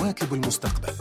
نواكب المستقبل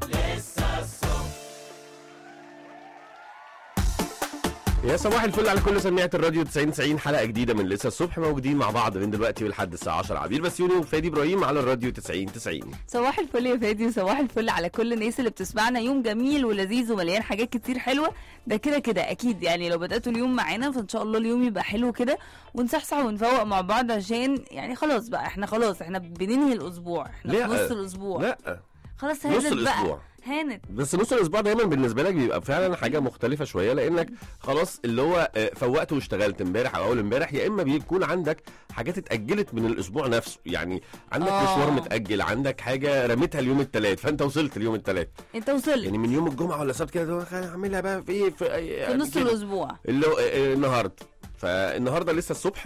يا صباح الفل على كل سماعة الراديو 90 90 حلقة جديدة من لسه الصبح موجودين مع بعض من دلوقتي ولحد الساعة 10 عبير بسيوني وفادي ابراهيم على الراديو 90 90 صباح الفل يا فادي وصباح الفل على كل الناس اللي بتسمعنا يوم جميل ولذيذ ومليان حاجات كتير حلوه ده كده كده اكيد يعني لو بداتوا اليوم معانا فان شاء الله اليوم يبقى حلو كده ونصحصح ونفوق مع بعض عشان يعني خلاص بقى احنا خلاص احنا بننهي الاسبوع احنا في لا. نص الاسبوع لا خلاص نص هانت الأسبوع. بقى هانت بس نص الاسبوع دايما بالنسبه لك بيبقى فعلا حاجه مختلفه شويه لانك خلاص اللي هو آه، فوقت واشتغلت امبارح او اول امبارح يا اما بيكون عندك حاجات اتاجلت من الاسبوع نفسه يعني عندك آه. مشوار متاجل عندك حاجه رميتها اليوم الثلاث فانت وصلت اليوم الثلاث انت وصلت يعني من يوم الجمعه ولا السبت كده اللي هو خلينا اعملها بقى في ايه في, في نص كده. الاسبوع اللي هو آه، النهارده فالنهارده لسه الصبح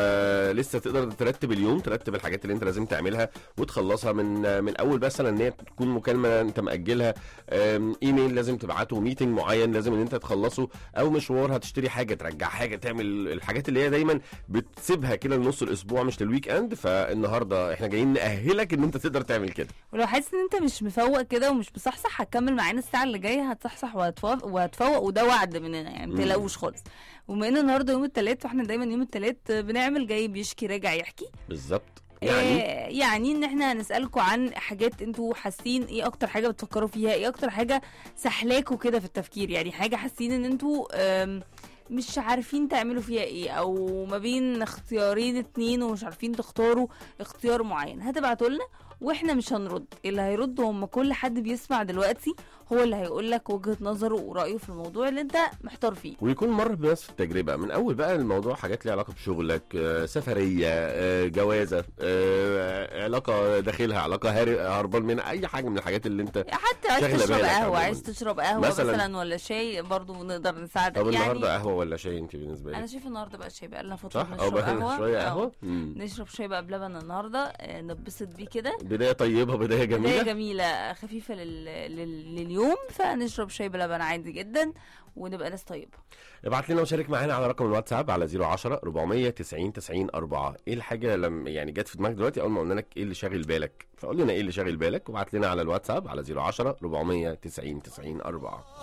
فلسه تقدر ترتب اليوم ترتب الحاجات اللي انت لازم تعملها وتخلصها من آه، من اول مثلا ان هي تكون مكالمه انت ماجلها آم، ايميل لازم تبعته ميتنج معين لازم ان انت تخلصه او مشوار هتشتري حاجه ترجع حاجه تعمل الحاجات اللي هي دايما بتسيبها كده لنص الاسبوع مش للويك اند فالنهارده احنا جايين ناهلك ان انت تقدر تعمل كده ولو حاسس ان انت مش مفوق كده ومش مصحصح هتكمل معانا الساعه اللي جايه هتصحصح وهتفوق وهتفوق وده وعد مننا يعني ما تقلقوش خالص وبما ان النهارده يوم الثلاث فاحنا دايما يوم الثلاث بنعمل جاي بيشكي راجع يحكي بالظبط يعني آه، يعني ان احنا هنسالكم عن حاجات انتوا حاسين ايه اكتر حاجه بتفكروا فيها ايه اكتر حاجه سحلاكوا كده في التفكير يعني حاجه حاسين ان انتوا آم، مش عارفين تعملوا فيها ايه او ما بين اختيارين اتنين ومش عارفين تختاروا اختيار معين هتبعتوا لنا واحنا مش هنرد اللي هيرد هم كل حد بيسمع دلوقتي هو اللي هيقول لك وجهه نظره ورايه في الموضوع اللي انت محتار فيه ويكون مر بنفس التجربه من اول بقى الموضوع حاجات ليها علاقه بشغلك آه، سفريه آه، جوازه آه، علاقه داخلها علاقه هار- هربان منها اي حاجه من الحاجات اللي انت حتى عايز شاغلة تشرب بالك قهوه عموماً. عايز تشرب قهوه مثلاً. مثلا, ولا شاي برضو نقدر نساعدك طب يعني النهارده قهوه ولا شاي انت بالنسبه انا لك شايفه النهارده بقى شاي بقى لنا فتره صح او بنشرب بقى قهوه شويه آه. قهوه مم. نشرب شاي بقى بلبن النهارده آه، نتبسط بيه كده بدايه طيبه بدايه بدايه جميله جميله خفيفه لل... لل... لليوم فنشرب شاي بلبن عادي جدا ونبقى ناس طيبه ابعت لنا وشارك معانا على رقم الواتساب على 010 490 90 4 ايه الحاجه لما يعني جت في دماغك دلوقتي اول ما قلنا لك ايه اللي شاغل بالك فقول لنا ايه اللي شاغل بالك وابعت لنا على الواتساب على 010 490 90 4